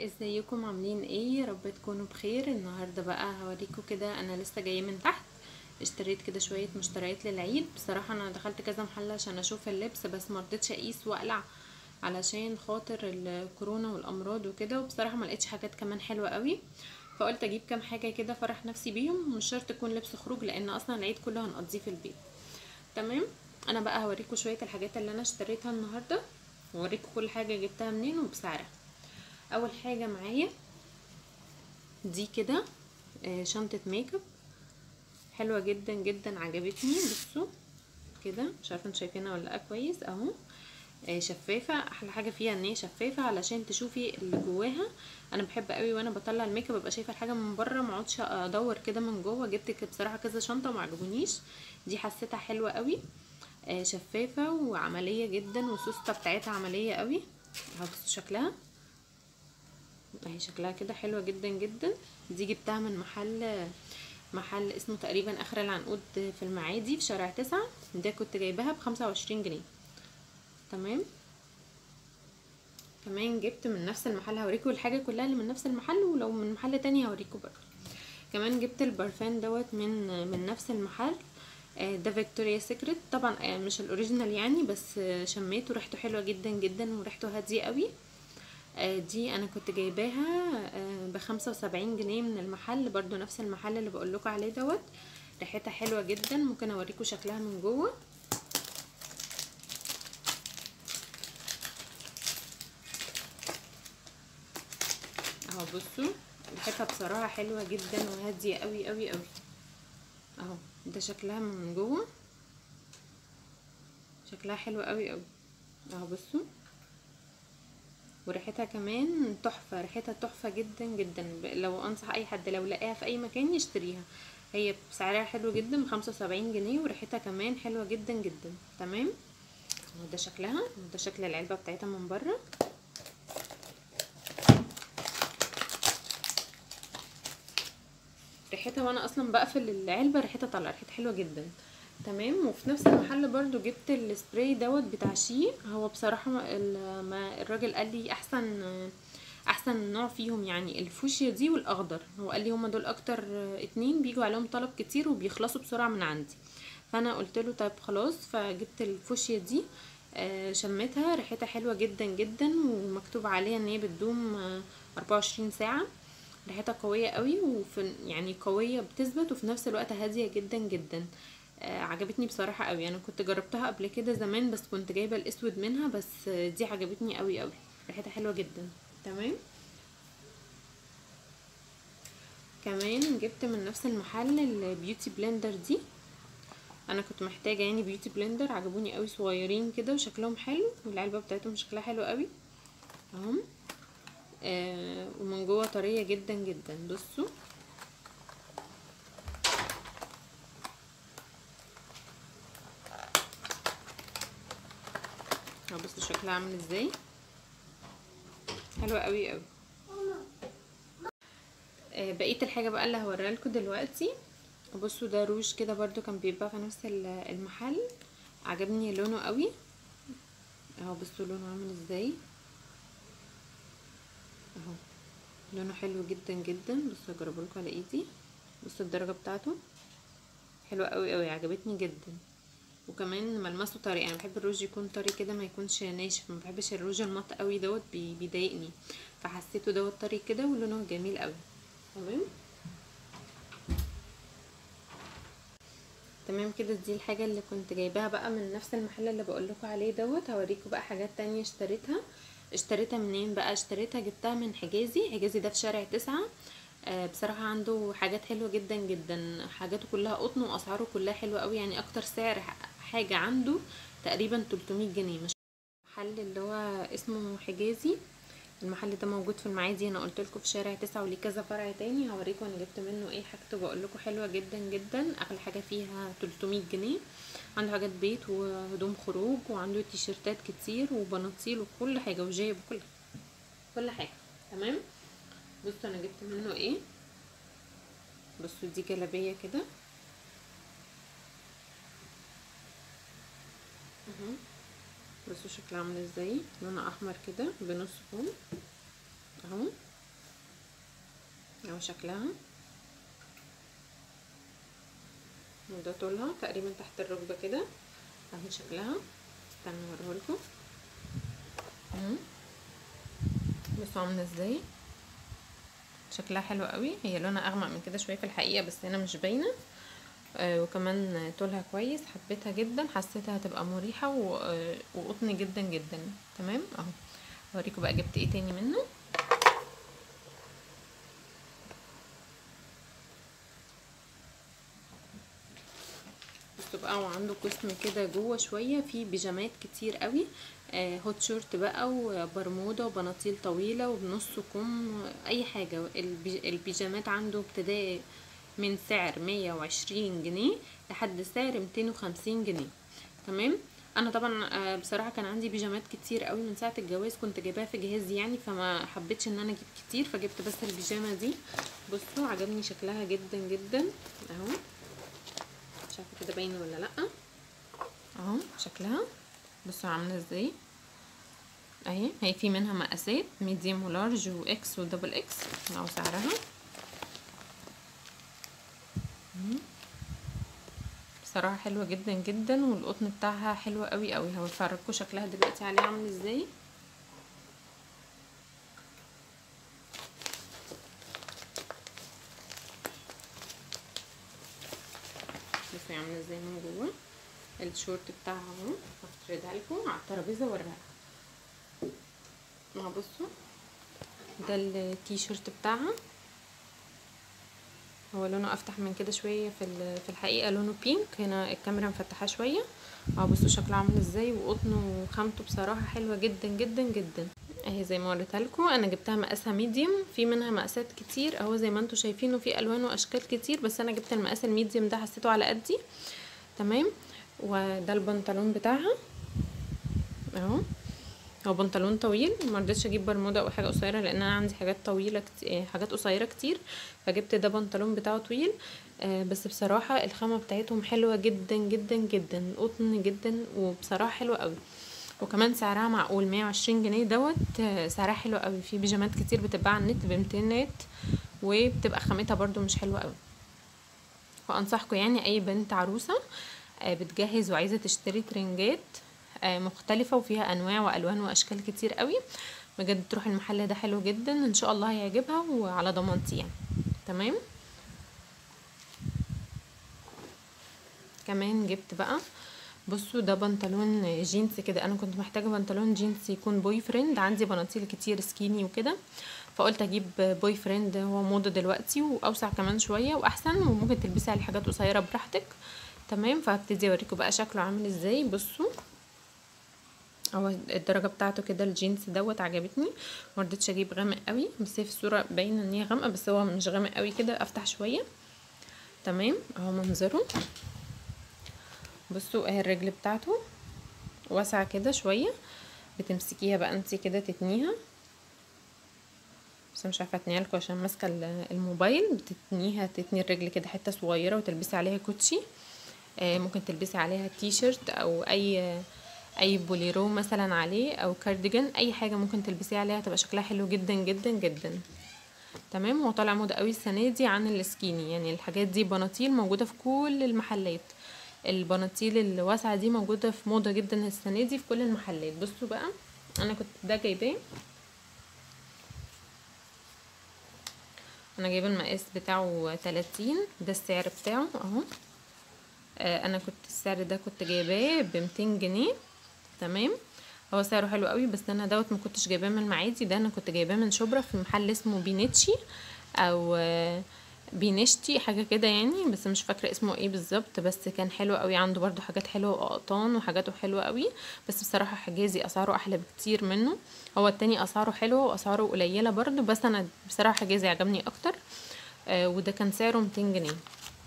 ازيكم عاملين ايه يا رب تكونوا بخير النهارده بقى هوريكم كده انا لسه جايه من تحت اشتريت كده شويه مشتريات للعيد بصراحه انا دخلت كذا محل عشان اشوف اللبس بس ما رضيتش اقيس واقلع علشان خاطر الكورونا والامراض وكده وبصراحه ما لقيتش حاجات كمان حلوه قوي فقلت اجيب كام حاجه كده افرح نفسي بيهم مش شرط يكون لبس خروج لان اصلا العيد كله هنقضيه في البيت تمام انا بقى هوريكم شويه الحاجات اللي انا اشتريتها النهارده واوريكم كل حاجه جبتها منين وبسعرها اول حاجه معايا دي كده شنطه ميك اب حلوه جدا جدا عجبتني بصوا كده مش عارفه انتوا شايفينها ولا لا كويس اهو شفافه احلى حاجه فيها ان هي شفافه علشان تشوفي اللي جواها انا بحب قوي وانا بطلع الميك اب ابقى شايفه الحاجه من بره ما اقعدش ادور كده من جوه جبت بصراحه كذا شنطه وما عجبونيش دي حسيتها حلوه قوي شفافه وعمليه جدا والسوسته بتاعتها عمليه قوي اهو بصوا شكلها اهي شكلها كده حلوه جدا جدا دي جبتها من محل محل اسمه تقريبا اخر العنقود في المعادي في شارع تسعة ده كنت جايباها بخمسة وعشرين جنيه تمام كمان جبت من نفس المحل هوريكم الحاجه كلها اللي من نفس المحل ولو من محل تاني هوريكم برضه كمان جبت البرفان دوت من من نفس المحل ده فيكتوريا سيكريت طبعا مش الاوريجينال يعني بس شميته ريحته حلوه جدا جدا وريحته هاديه قوي دي انا كنت جايباها بخمسة وسبعين جنيه من المحل برضو نفس المحل اللي بقولكوا عليه دوت ريحتها حلوه جدا ممكن اوريكم شكلها من جوه اهو بصوا ريحتها بصراحه حلوه جدا وهاديه قوي قوي قوي اهو ده شكلها من جوه شكلها حلو قوي قوي اهو بصوا وريحتها كمان تحفه ريحتها تحفه جدا جدا لو انصح اي حد لو لقاها في اي مكان يشتريها هي بسعرها حلو جدا بخمسة وسبعين جنيه وريحتها كمان حلوه جدا جدا تمام وده شكلها وده شكل العلبه بتاعتها من بره ريحتها وانا اصلا بقفل العلبه ريحتها طالعه ريحتها حلوه جدا تمام وفي نفس المحل برضو جبت السبراي دوت بتاع شي هو بصراحه ما الراجل قال لي احسن احسن نوع فيهم يعني الفوشيا دي والاخضر هو قال لي هما دول اكتر اتنين بيجوا عليهم طلب كتير وبيخلصوا بسرعه من عندي فانا قلت له طيب خلاص فجبت الفوشيا دي شميتها ريحتها حلوه جدا جدا ومكتوب عليها ان هي بتدوم 24 ساعه ريحتها قويه قوي وفي يعني قويه بتثبت وفي نفس الوقت هاديه جدا جدا آه عجبتني بصراحه قوي انا كنت جربتها قبل كده زمان بس كنت جايبه الاسود منها بس دي عجبتني قوي قوي ريحتها حلوه جدا تمام كمان جبت من نفس المحل البيوتي بلندر دي انا كنت محتاجه يعني بيوتي بلندر عجبوني قوي صغيرين كده وشكلهم حلو والعلبه بتاعتهم شكلها حلو قوي اهم آه ومن جوه طريه جدا جدا بصوا بصوا شكلها عامل ازاي حلوه قوي قوي آه بقيه الحاجه بقى اللي هوريها لكم دلوقتي بصوا ده روج كده برضو كان بيتباع في نفس المحل عجبني لونه قوي اهو بصوا لونه عامل ازاي اهو لونه حلو جدا جدا بصوا اجربه لكم على ايدي بصوا الدرجه بتاعته حلوه قوي قوي عجبتني جدا وكمان ملمسه طري انا بحب الروج يكون طري كده ما يكونش ناشف ما بحبش الروج المط قوي دوت بيضايقني فحسيته دوت طري كده ولونه جميل قوي تمام تمام كده دي الحاجه اللي كنت جايباها بقى من نفس المحل اللي بقول لكم عليه دوت هوريكم بقى حاجات تانية اشتريتها اشتريتها منين بقى اشتريتها جبتها من حجازي حجازي ده في شارع تسعة آه بصراحة عنده حاجات حلوة جدا جدا حاجاته كلها قطن واسعاره كلها حلوة قوي يعني اكتر سعر حاجة عنده تقريبا 300 جنيه مش محل اللي هو اسمه حجازي المحل ده موجود في المعادي انا قلت لكم في شارع تسعة وليه كذا فرع تاني هوريكم انا جبت منه ايه حاجته بقول لكم حلوه جدا جدا اغلى حاجه فيها 300 جنيه عنده حاجات بيت وهدوم خروج وعنده تيشيرتات كتير وبناطيل وكل حاجه وجيب وكل كل حاجه تمام بصوا انا جبت منه ايه بصوا دي جلابيه كده اهو بصوا شكلها عامل ازاي لونها احمر كده بنص كم اهو اهو شكلها وده طولها تقريبا تحت الركبة كده اهو شكلها استنوا اوريهولكم اهو بصوا عاملة ازاي شكلها حلو قوي هي لونها اغمق من كده شوية في الحقيقة بس هنا مش باينة آه وكمان طولها كويس حبيتها جدا حسيتها هتبقى مريحة و- وقطن جدا جدا تمام اهو اوريكم بقى جبت ايه تاني منه بصوا بقى وعنده قسم كده جوه شويه فيه بيجامات كتير قوي آه هوت شورت بقى وبرمودا وبناطيل طويله وبنص كم اي حاجه البي- البيجامات عنده ابتدائي من سعر 120 جنيه لحد سعر 250 جنيه تمام انا طبعا آه، بصراحه كان عندي بيجامات كتير قوي من ساعه الجواز كنت جايباها في جهازي يعني فما حبيتش ان انا اجيب كتير فجبت بس البيجامه دي بصوا عجبني شكلها جدا جدا اهو مش عارفه كده باين ولا لا اهو شكلها بصوا عامله ازاي اهي هي في منها مقاسات ميديوم ولارج واكس ودبل اكس اهو سعرها مم. بصراحه حلوه جدا جدا والقطن بتاعها حلو قوي قوي هوريكم شكلها دلوقتي عليه عامل ازاي بصوا عامله ازاي من جوه الشورت بتاعها اهو هفردها لكم على الترابيزه واوريها اهو بصوا ده التي شيرت بتاعها هو لونه افتح من كده شويه في ال- في الحقيقه لونه بينك هنا الكاميرا مفتحاه شويه اهو بصوا شكله عامل ازاي وقطنه وخامته بصراحه حلوه جدا جدا جدا اهي زي ما وريتها لكم انا جبتها مقاسها ميديوم في منها مقاسات كتير اهو زي ما انتم شايفينه في الوان واشكال كتير بس انا جبت المقاس الميديوم ده حسيته على قدي تمام وده البنطلون بتاعها اهو هو بنطلون طويل ما رضيتش اجيب برمودا او حاجه قصيره لان انا عندي حاجات طويله كتير حاجات قصيره كتير فجبت ده بنطلون بتاعه طويل آه بس بصراحه الخامه بتاعتهم حلوه جدا جدا جدا قطن جدا وبصراحه حلوه قوي وكمان سعرها معقول 120 جنيه دوت آه، سعرها حلو قوي في بيجامات كتير بتتباع على النت ب 200 نت وبتبقى خامتها برضو مش حلوه قوي فانصحكم يعني اي بنت عروسه آه، بتجهز وعايزه تشتري ترنجات آه، مختلفه وفيها انواع والوان واشكال كتير قوي بجد تروح المحل ده حلو جدا ان شاء الله هيعجبها وعلى ضمانتي يعني تمام كمان جبت بقى بصوا ده بنطلون جينز كده انا كنت محتاجه بنطلون جينز يكون بوي فريند عندي بناطيل كتير سكيني وكده فقلت اجيب بوي فريند هو موضه دلوقتي واوسع كمان شويه واحسن وممكن تلبسي عليه حاجات قصيره براحتك تمام فهبتدي اوريكم بقى شكله عامل ازاي بصوا هو الدرجه بتاعته كده الجينز دوت عجبتني مرضتش اجيب غامق قوي بس هي في الصوره باينه ان هي غامقه بس هو مش غامق قوي كده افتح شويه تمام اهو منظره بصوا اهي الرجل بتاعته واسعه كده شويه بتمسكيها بقى انتي كده تتنيها بس مش عارفه اتنيها لكم عشان ماسكه ال- الموبايل بتتنيها تتني الرجل كده حته صغيره وتلبسي عليها كوتشي آه ممكن تلبسي عليها تي شيرت او اي اي بوليرو مثلا عليه او كارديجان اي حاجه ممكن تلبسيها عليها تبقى شكلها حلو جدا جدا جدا تمام هو طالع موضه قوي السنه دي عن السكيني يعني الحاجات دي بناطيل موجوده في كل المحلات البناطيل الواسعه دي موجوده في موضه جدا السنه دي في كل المحلات بصوا بقى انا كنت ده جايباه انا جايبه المقاس بتاعه 30 ده السعر بتاعه اهو آه انا كنت السعر ده كنت جايباه ب 200 جنيه تمام هو سعره حلو قوي بس انا دوت ما كنتش جايباه من المعادي ده انا كنت جايباه من شبرا في محل اسمه بينيتشي او آه بينشتي حاجه كده يعني بس مش فاكره اسمه ايه بالظبط بس كان حلو قوي عنده برضو حاجات حلوه وقطان وحاجاته حلوه قوي بس بصراحه حجازي اسعاره احلى بكتير منه هو التاني اسعاره حلوه واسعاره قليله برضو بس انا بصراحه حجازي عجبني اكتر آه وده كان سعره 200 جنيه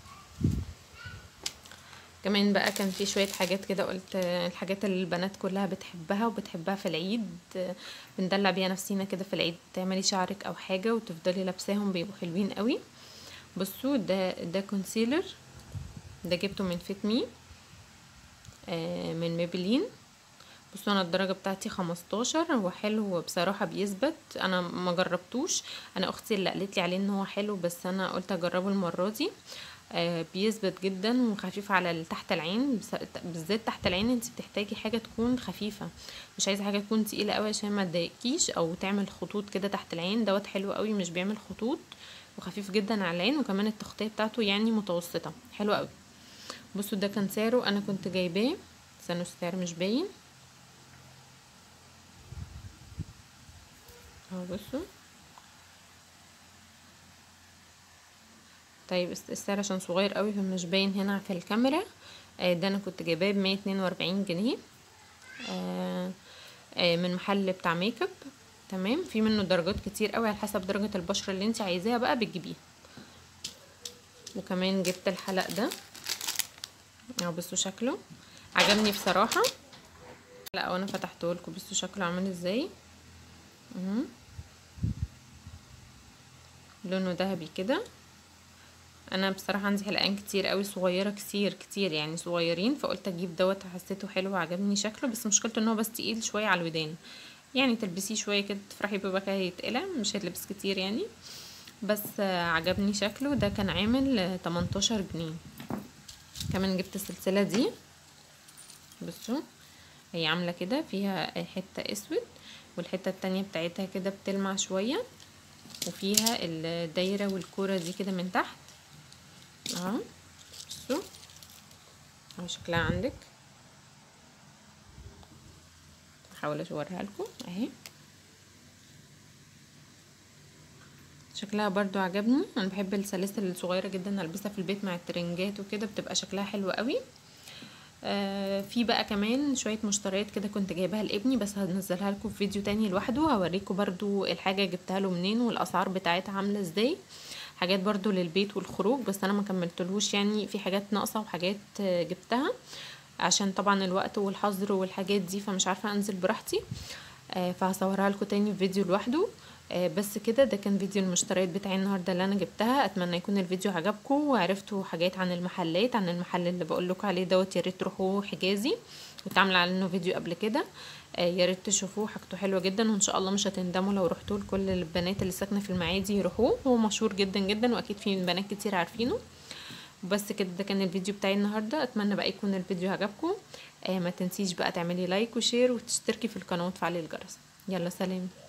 كمان بقى كان في شويه حاجات كده قلت آه، الحاجات اللي البنات كلها بتحبها وبتحبها في العيد آه، بندلع بيها نفسينا كده في العيد تعملي شعرك او حاجه وتفضلي لابساهم بيبقوا حلوين قوي بصوا ده ده كونسيلر ده جبته من فيت مي آه من ميبلين بصوا انا الدرجه بتاعتي 15 هو حلو بصراحه بيثبت انا ما جربتوش انا اختي اللي قالت لي عليه ان هو حلو بس انا قلت اجربه المره دي آه بيثبت جدا وخفيف على تحت العين بالذات تحت العين انت بتحتاجي حاجه تكون خفيفه مش عايزه حاجه تكون تقيله قوي عشان ما تضايقكيش او تعمل خطوط كده تحت العين دوت حلو قوي مش بيعمل خطوط وخفيف جدا على العين وكمان التغطيه بتاعته يعني متوسطه حلو قوي بصوا ده كان سعره انا كنت جايباه استنوا السعر مش باين اهو بصوا طيب السعر عشان صغير قوي فمش باين هنا في الكاميرا آه ده انا كنت جايباه بمية اتنين واربعين جنيه آه آه من محل بتاع ميك اب تمام في منه درجات كتير قوي على حسب درجة البشرة اللي انت عايزاها بقى بتجيبيها وكمان جبت الحلق ده اهو بصوا شكله عجبني بصراحة لا وانا فتحته لكم بصوا شكله عامل ازاي اهو لونه ذهبي كده انا بصراحه عندي حلقان كتير قوي صغيره كتير كتير يعني صغيرين فقلت اجيب دوت حسيته حلو وعجبني شكله بس مشكلته ان هو بس تقيل شويه على الودان يعني تلبسيه شويه كده تفرحي بيه بقى هيتقلع مش هيتلبس كتير يعني بس عجبني شكله ده كان عامل 18 جنيه كمان جبت السلسله دي بصوا هي عامله كده فيها حته اسود والحته التانية بتاعتها كده بتلمع شويه وفيها الدايره والكوره دي كده من تحت اهو بصوا اهو شكلها عندك هحاول اصورها لكم اهي شكلها برضو عجبني انا بحب السلاسل الصغيره جدا البسها في البيت مع الترنجات وكده بتبقى شكلها حلو قوي آه في بقى كمان شويه مشتريات كده كنت جايباها لابني بس هنزلها لكم في فيديو تاني لوحده هوريكم برضو الحاجه جبتها له منين والاسعار بتاعتها عامله ازاي حاجات برضو للبيت والخروج بس انا ما كملتلهوش يعني في حاجات ناقصه وحاجات جبتها عشان طبعا الوقت والحظر والحاجات دي فمش عارفه انزل براحتي آه فهصورها لكم تاني في فيديو لوحده آه بس كده ده كان فيديو المشتريات بتاعي النهارده اللي انا جبتها اتمنى يكون الفيديو عجبكم وعرفتوا حاجات عن المحلات عن المحل اللي بقول لكم عليه دوت يا ريت تروحوا حجازي كنت عامله عنه فيديو قبل كده آه يا ريت تشوفوه حاجته حلوه جدا وان شاء الله مش هتندموا لو رحتوا لكل البنات اللي ساكنه في المعادي يروحوه هو مشهور جدا جدا واكيد في بنات كتير عارفينه وبس كده ده كان الفيديو بتاعي النهارده اتمنى بقى يكون الفيديو عجبكم آه ما تنسيش بقى تعملي لايك وشير وتشتركي في القناه وتفعلي الجرس يلا سلام